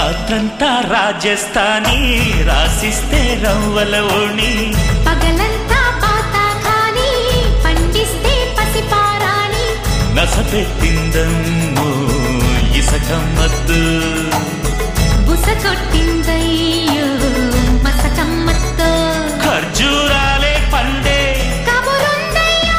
రాత్రంతా రాజస్థానీ రాసిస్తే రవ్వల ఓణి పగలంతా పాత ఖాని పండిస్తే పసిపారాణి నసపెట్టిందమ్మో ఇసకమ్మద్దు బుస కొట్టిందయ్యో మసకమ్మతో ఖర్జూరాలే పండే కబురుందయ్యో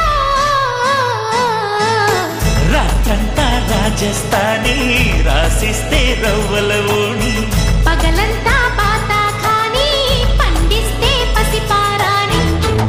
రాత్రంతా రాజస్థానీ రాసిస్తే రవ్వల ఓణి పగలంతా పాత ఖాని పండిస్తే పసిపారాణి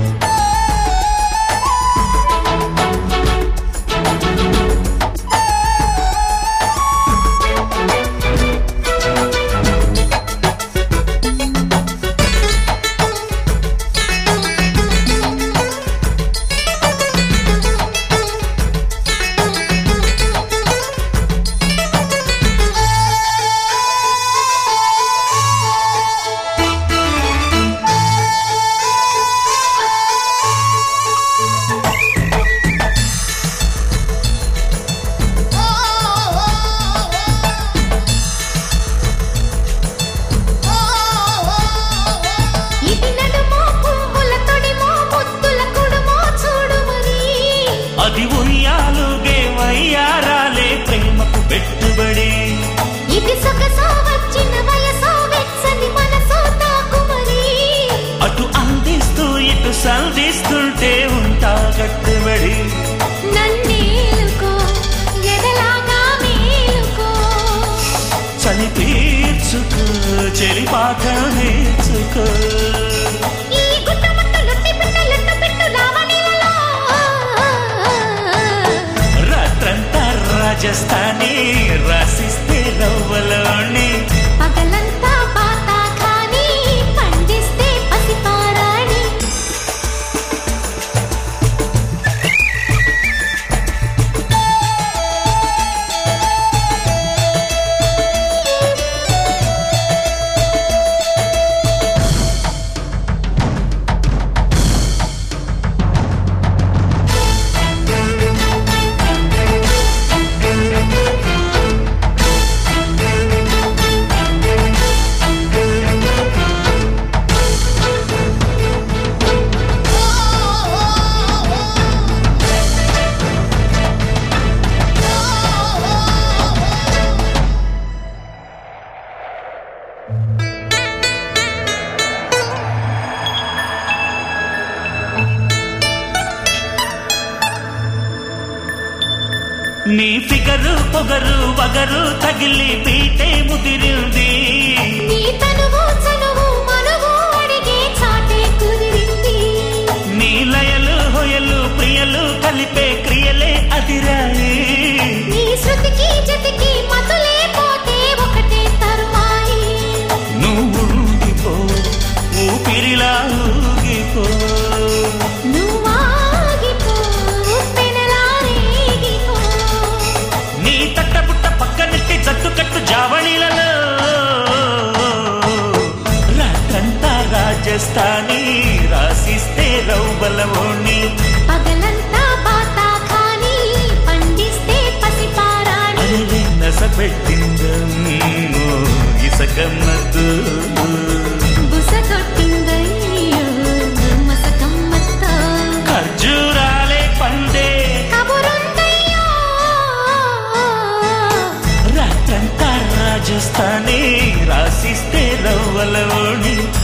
ఇది నడుమో పువ్వుల తొడిమో ముద్దుల కుడుమో చూడు మరి అది ఉయ్యాలుగే వయ్యారాలే ప్రేమకు పెట్టుబడి ఇది సొగసో వచ్చిన వయసో వెచ్చని మనసో తాకు మరి అటు అందిస్తూ ఇటు సంధిస్తుంటే ఉంటా కట్టుబడి నన్నేలుకో ఎదలాగా మేలుకో చలి తీర్చుకో చెలి పాట నేర్చుకో ఈ గుట్టముట్టు లుట్టి పిట్ట లుట్టు పిట్టు లావణిలలో రాత్రంతా రాజస్థానీ రాసిస్తే రవ్వలోని పగలంతా పాత ఖాని పండిస్తే పసిపారాణి నీ ఫిగరు పొగరు వగరు తగిలి పీటే ముదిరింది నీ తనువు చనువు మనువు అడిగే చాటే కుదిరింది నీ లయలు హొయలు ప్రియలు కలిపే క్రియలే అదిరాయి నీ శృతికి జతికి మతులే పోతే ఒకటే తరువాయి నువ్వు ఊగిపో ఊపిరిలా ఊగిపో నువ్వాగిపో పెనలా రేగిపో నీ తట్టబుట్ట పక్కనెట్టి జట్టు కట్టు జావళిలలో రాత్రంతా రాజస్థానీ రాసిస్తే రౌబలవోణి పగలంతా బాతా ఖాని పండిస్తే పసిపారాణి అరే నసపెట్టిందమ్మో ఇసకమ్మద్దు బుస కొట్టిందయ్యో మసకమ్మతో ఖర్జూరాలే పండే కబురుందయ్యో రాత్రంతా రాజస్థానీ రాసిస్తే రవ్వలవోణి